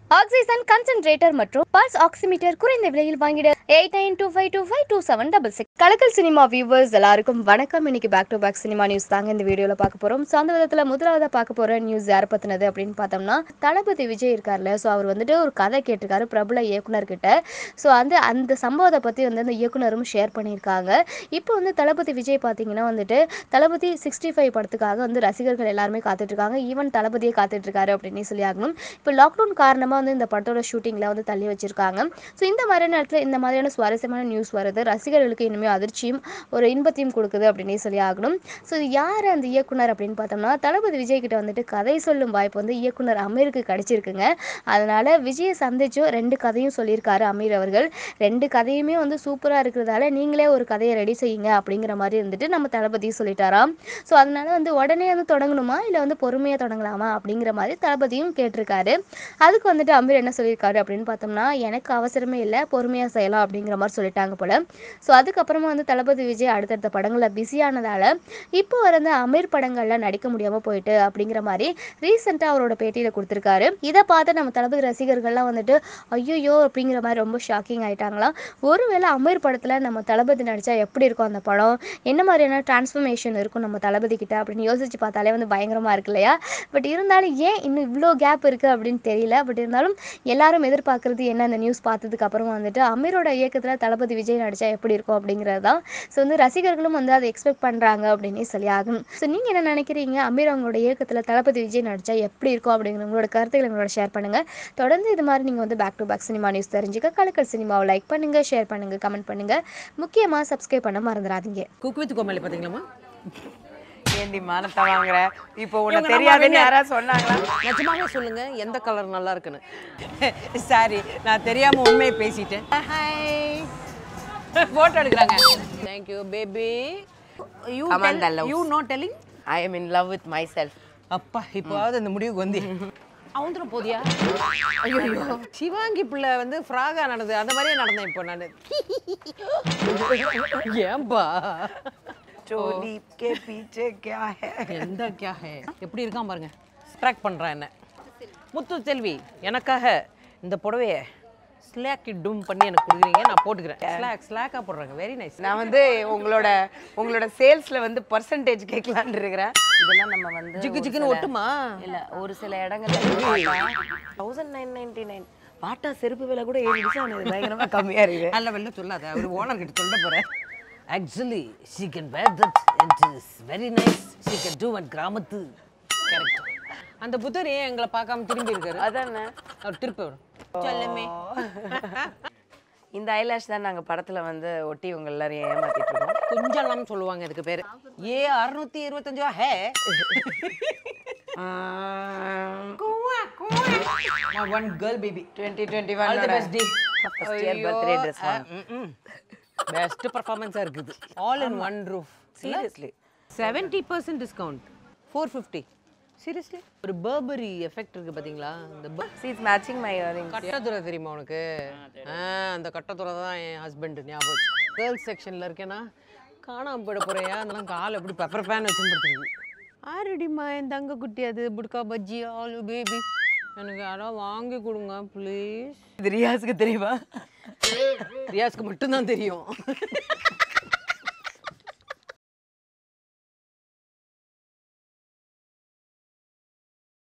Oxygen கன்சென்ட்ரேட்டர் மற்றும் pulse oximeter குறைந்த விலையில் வாங்கிட eight nine two five two five two seven double six Kalakkal cinema viewers எல்லாருக்கும் வணக்கம் இன்னைக்கு back to back cinema news தாங்க இந்த வீடியோவில் பார்க்க போகிறோம் ஸோ அந்த விதத்தில் முதலாவதாக பார்க்க போகிற நியூஸ் யாரை பற்றினது அப்படின்னு பார்த்தோம்னா தளபதி விஜய் இருக்கார்ல ஸோ அவர் வந்துட்டு ஒரு கதை கேட்டிருக்காரு பிரபல இயக்குனர்கிட்ட ஸோ அந்த அந்த சம்பவத்தை பற்றி வந்து அந்த இயக்குனரும் ஷேர் பண்ணியிருக்காங்க இப்போ வந்து தளபதி விஜய் பார்த்தீங்கன்னா வந்துட்டு தளபதி சிக்ஸ்டி ஃபைவ் படத்துக்காக வந்து ரசிகர்கள் எல்லாருமே காத்துட்டு இருக்காங்க ஈவன் தளபதியே காத்துட்டு இருக்காரு அப்படின்னு சொல்லி ஆகணும் இப்போ லாக்டவுன் காரணமாக வந்து இந்த படத்தோட ஷூட்டிங்கில் வந்து தள்ளி வச்சிருக்காங்க ஸோ இந்த மாதிரி நேரத்தில் இந்த மாதிரியான சுவாரஸ்யமான நியூஸ் வருது ரசிகர்களுக்கு இனிமேல் அதிர்ச்சியும் ஒரு இன்பத்தையும் கொடுக்குது அப்படின்னே சொல்லி ஆகணும் ஸோ இது யார் அந்த இயக்குனர் அப்படின்னு பார்த்தோம்னா தளபதி விஜய் கிட்ட வந்துட்டு கதை சொல்லும் வாய்ப்பு வந்து இயக்குனர் அமீருக்கு கிடைச்சிருக்குங்க அதனால விஜயை சந்திச்சும் ரெண்டு கதையும் சொல்லியிருக்காரு அமீர் அவர்கள் ரெண்டு கதையுமே வந்து சூப்பராக இருக்கிறதால நீங்களே ஒரு கதையை ரெடி செய்யுங்க அப்படிங்கிற மாதிரி இருந்துட்டு நம்ம தளபதி சொல்லிட்டாராம் ஸோ அதனால வந்து உடனே வந்து தொடங்கணுமா இல்லை வந்து பொறுமையாக தொடங்கலாமா அப்படிங்கிற மாதிரி தளபதியும் கேட்டிருக்காரு அதுக்கு வந்துட்டு அமீர் என்ன சொல்லியிருக்காரு அப்படின்னு பார்த்தோம்னா எனக்கு அவசரமே இல்லை பொறுமையாக செய்யலாம் அப்படிங்கிற மாதிரி சொல்லிட்டாங்க போல ஸோ அதுக்கப்புறமா வந்து தளபதி விஜய் அடுத்தடுத்த படங்களில் பிஸியானதால இப்போ வந்து அமீர் படங்களில் நடிக்க முடியாமல் போயிட்டு அப்படிங்கிற மாதிரி ரீசெண்டாக அவரோட பேட்டியில் கொடுத்துருக்காரு இதை பார்த்து நம்ம தளபதி ரசிகர்கள்லாம் வந்துட்டு ஐயோ அப்படிங்கிற மாதிரி ரொம்ப ஷாக்கிங் ஆயிட்டாங்களாம் ஒருவேளை அமீர் படத்தில் நம்ம தளபதி நடித்தா எப்படி இருக்கும் அந்த படம் என்ன மாதிரியான டிரான்ஸ்ஃபர்மேஷன் இருக்கும் நம்ம தளபதி கிட்ட அப்படின்னு யோசிச்சு பார்த்தாலே வந்து பயங்கரமாக இருக்கு இல்லையா பட் இருந்தாலும் ஏன் இன்னும் இவ்வளோ கேப் இருக்குது அப்படின்னு தெரியல பட் இருந்தாலும் எல்லாரும் எதிர்பார்க்குறது என்ன அந்த நியூஸ் பார்த்ததுக்கு அப்புறமா வந்துட்டு அமீரோட இயக்கத்தில் தளபதி விஜய் நடித்தா எப்படி இருக்கும் அப்படிங்கிறது தான் ஸோ வந்து ரசிகர்களும் வந்து அதை எக்ஸ்பெக்ட் பண்ணுறாங்க அப்படின்னே சொல்லி ஆகும் ஸோ நீங்கள் என்ன நினைக்கிறீங்க அமீர் அவங்களோட இயக்கத்தில் தளபதி விஜய் நடித்தா எப்படி இருக்கும் அப்படிங்கிற உங்களோட கருத்துக்களை எங்களோட ஷேர் பண்ணுங்கள் தொடர்ந்து இது மாதிரி நீங்கள் வந்து back to back cinema news தெரிஞ்சுக்க கலக்கல் சினிமாவை லைக் பண்ணுங்கள் ஷேர் பண்ணுங்கள் கமெண்ட் பண்ணுங்கள் முக்கியமாக சப்ஸ்கிரைப் பண்ண மறந்துடாதீங்க குக் வித் கோமாளி பாத்தீங்களாமா ஏண்டி மானத்தை வாங்குற இப்போ உன்னை இவங்க நம்ம தெரியாதுன்னு winner. யாராவது சொன்னாங்களா நிஜமாவே சொல்லுங்க எந்த கலர் நல்லா இருக்குன்னு சாரி நான் தெரியாம உண்மையை பேசிட்டேன் ஹாய் போட்டோ எடுக்கிறாங்க thank you baby you Come on, the loves. You know telling I am in love with my self அப்பா இப்போவாவது இந்த முடிவுக்கு வந்து அவந்துடும் போதியா ஐயோ சிவாங்கி பிள்ளை வந்து ஃப்ராகா நடந்தது அந்த மாதிரியே நடந்தேன் இப்போ நான் ஏன்பா चोली के पीछे क्या है எந்த கே ஹே எப்படி இருக்கான் பாருங்க ஸ்ட்ராக் பண்றான் என்ன முத்து செல்வி எனக்காக இந்த புடவைய ஸ்லாக்கி டூம் பண்ணி எனக்கு கொடுக்குறீங்க நான் போட்டுக்கிறேன் ஸ்லாக் ஸ்லாக்கா போடுறாங்க வெரி நைஸ் நான் வந்து உங்களோட உங்களோட சேல்ஸ்ல வந்து பர்சன்டேஜ் கேட்கலான்னு இருக்கிறேன் இதெல்லாம் நம்ம வந்து ஜிக்கு ஒரு ஜிக்குன்னு சில- ஒட்டுமா இல்ல ஒரு சில இடங்கள்ல தௌசண்ட் நைன் நைன்டி நைன் பாட்டா செருப்பு விலை கூட ஏழு நிமிஷம் ஆனது பயங்கரமா கம்மியா இருக்கு நல்ல வெளில சொல்லாத அவர் ஓனர் கிட்ட சொல்ல போறேன் actually she can wear that it is very nice she can do at கிராமத்து கரெக்ட் அந்த புத்தர் ஏன் எங்களை பார்க்காம திரும்பி இருக்காரு அதானே அவர் திருப்பி வரும் செல்லமே இந்த ஐலாஷ் தான் நாங்க படத்துல வந்து ஒட்டி உங்க எல்லாரையும் ஏமாத்திட்டு இருக்கோம் குஞ்சலாம் சொல்லுவாங்க இதுக்கு பேரு ஏ அறுநூத்தி இருபத்தஞ்சு ரூபா hey one girl baby twenty twenty all the best டி First year birthday dress best பர்ஃபார்மன்ஸா இருக்குது all in one roof seriously seventy percent discount four fifty seriously ஒரு பர்பரி எஃபெக்ட் இருக்கு பாத்தீங்களா இந்த bur- these matching my earring கட்டத்துறை தெரியுமா உனக்கு ஆ அந்த கட்டத்துறை தான் என் ஹஸ்பண்ட் ஞாபகம் கேர்ள்ஸ் செக்ஷன்ல இருக்கேன்னா காணாம போயிட போறேன் அதெல்லாம் கால் எப்படி பெப்பர் பேன் வச்சு படுத்துருக்கு ஆரடிமா என் தங்க குட்டி அது புட்கா பஜ்ஜி ஆலு பேபி எனக்கு யாராவது வாங்கி கொடுங்க ப்ளீஸ் இது ரியாஸுக்கு தெரியுமா ரியாஸ்க்கு மட்டும்தான் தெரியும்